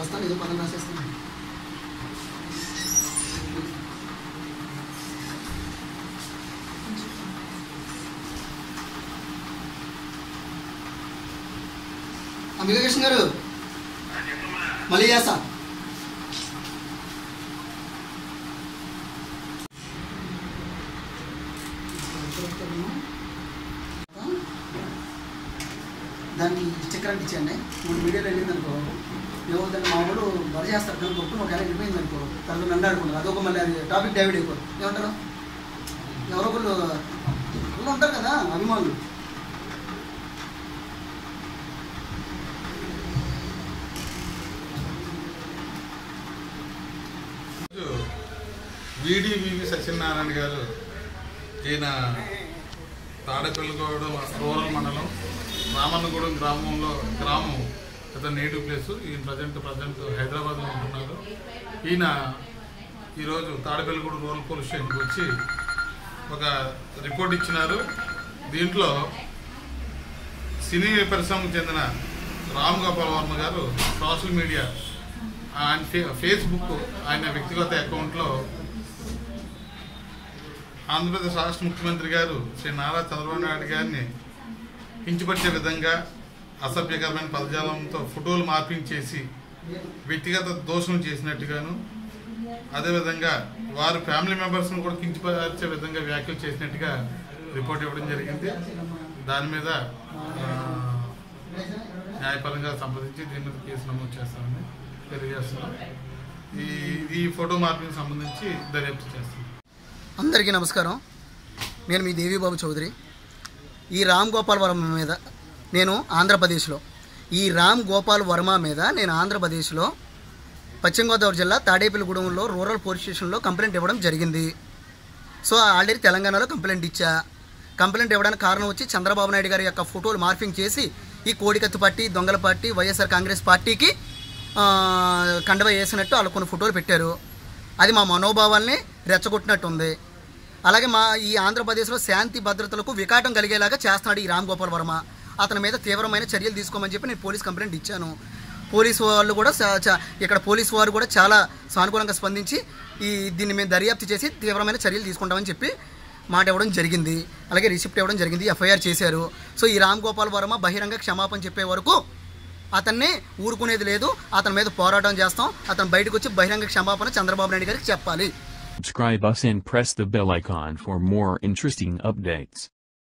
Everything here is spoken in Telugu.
రాస్తాను ఏదో పదం రాసేస్తాను అమిగకృష్ణ గారు మళ్ళీ చేస్తా దానికి స్టిక్కర్ అంటే ఇచ్చేయండి మూడు మీడియాలో వెళ్ళింది అనుకో ఏమవుతుంది మా వాడు బల చేస్తారు కానీ కొట్టు ఒక ఎలా వెళ్ళిపోయింది అనుకో తనలో నన్ను ఆడుకుంటారు అదొక మళ్ళీ అది టాపిక్ డైవర్ట్ అయిపోతుంది ఏమంటారు ఎవరో ఒకళ్ళు వాళ్ళు ఉంటారు కదా అభిమానులు విడి వివి సత్యనారాయణ గారు ఈయన తాడపల్లిగూడెం రూరల్ మండలం రామన్నగూడెం గ్రామంలో గ్రామం ఇతను నేటివ్ ప్లేస్ ఈయన ప్రజెంట్ ప్రజెంట్ హైదరాబాద్లో ఉంటున్నారు ఈయన ఈరోజు తాడపల్లిగూడెం రూరల్ పోలీస్ స్టేషన్కి వచ్చి ఒక రిపోర్ట్ ఇచ్చినారు దీంట్లో సినీ పరిశ్రమకు చెందిన రామ్ గోపాల్ వర్మ గారు సోషల్ మీడియా ఆయన ఫే- ఫేస్బుక్ ఆయన వ్యక్తిగత అకౌంట్లో ఆంధ్రప్రదేశ్ రాష్ట్ర ముఖ్యమంత్రి గారు శ్రీ నారా చంద్రబాబు నాయుడు గారిని కించపరిచే విధంగా అసభ్యకరమైన పదజాలంతో ఫోటోలు మార్పించేసి వ్యక్తిగత దోషం చేసినట్టుగాను అదేవిధంగా వారు ఫ్యామిలీ మెంబర్స్ను కూడా కించపరిచే విధంగా వ్యాఖ్యలు చేసినట్టుగా రిపోర్ట్ ఇవ్వడం జరిగింది దాని మీద ఆ, న్యాయపరంగా సంప్రదించి దీని మీద కేసు నమోదు చేస్తామని తెలియజేస్తున్నాం ఈ ఈ ఫోటో మార్పింగ్ సంబంధించి దర్యాప్తు చేస్తాం అందరికీ నమస్కారం నేను మీ దేవీబాబు చౌదరి ఈ రామ్ గోపాల్ వర్మ మీద నేను ఆంధ్రప్రదేశ్లో ఈ రామ్ గోపాల్ వర్మ మీద నేను ఆంధ్రప్రదేశ్లో పశ్చిమ గోదావరి జిల్లా తాడేపల్లిగూడెంలో రూరల్ పోలీస్ స్టేషన్లో కంప్లైంట్ ఇవ్వడం జరిగింది సో ఆల్రెడీ తెలంగాణలో కంప్లైంట్ ఇచ్చా కంప్లైంట్ ఇవ్వడానికి కారణం వచ్చి చంద్రబాబు నాయుడు గారి యొక్క ఫోటోలు మార్పింగ్ చేసి ఈ కోడికత్తు పార్టీ దొంగల పార్టీ వైఎస్ఆర్ కాంగ్రెస్ పార్టీకి ఆ, కండవ వేసినట్టు వాళ్ళు కొన్ని ఫోటోలు పెట్టారు అది మా మనోభావాల్ని రెచ్చగొట్టినట్టు ఉంది అలాగే మా ఈ ఆంధ్రప్రదేశ్లో శాంతి భద్రతలకు వికాటం కలిగేలాగా చేస్తున్నాడు ఈ రామ్ గోపాల్ వర్మ అతని మీద తీవ్రమైన చర్యలు తీసుకోమని చెప్పి నేను పోలీస్ కంప్లైంట్ ఇచ్చాను పోలీసు వాళ్ళు కూడా చా- చా- ఇక్కడ పోలీసు వారు కూడా చాలా సానుకూలంగా స్పందించి ఈ దీన్ని మేము దర్యాప్తు చేసి తీవ్రమైన చర్యలు తీసుకుంటామని చెప్పి మాట ఇవ్వడం జరిగింది అలాగే రిసిప్ట్ ఇవ్వడం జరిగింది ఎఫ్ఐఆర్ చేశారు సో ఈ రామ్ గోపాల్ వర్మ బహిరంగ క్షమాపణ చెప్పే వరకు అతన్ని ఊరుకునేది లేదు అతని మీద పోరాటం చేస్తాం అతను బయటకు వచ్చి బహిరంగ క్షమాపణ చంద్రబాబు నాయుడు గారికి చెప్పాలి Subscribe us and press the bell icon for more interesting updates.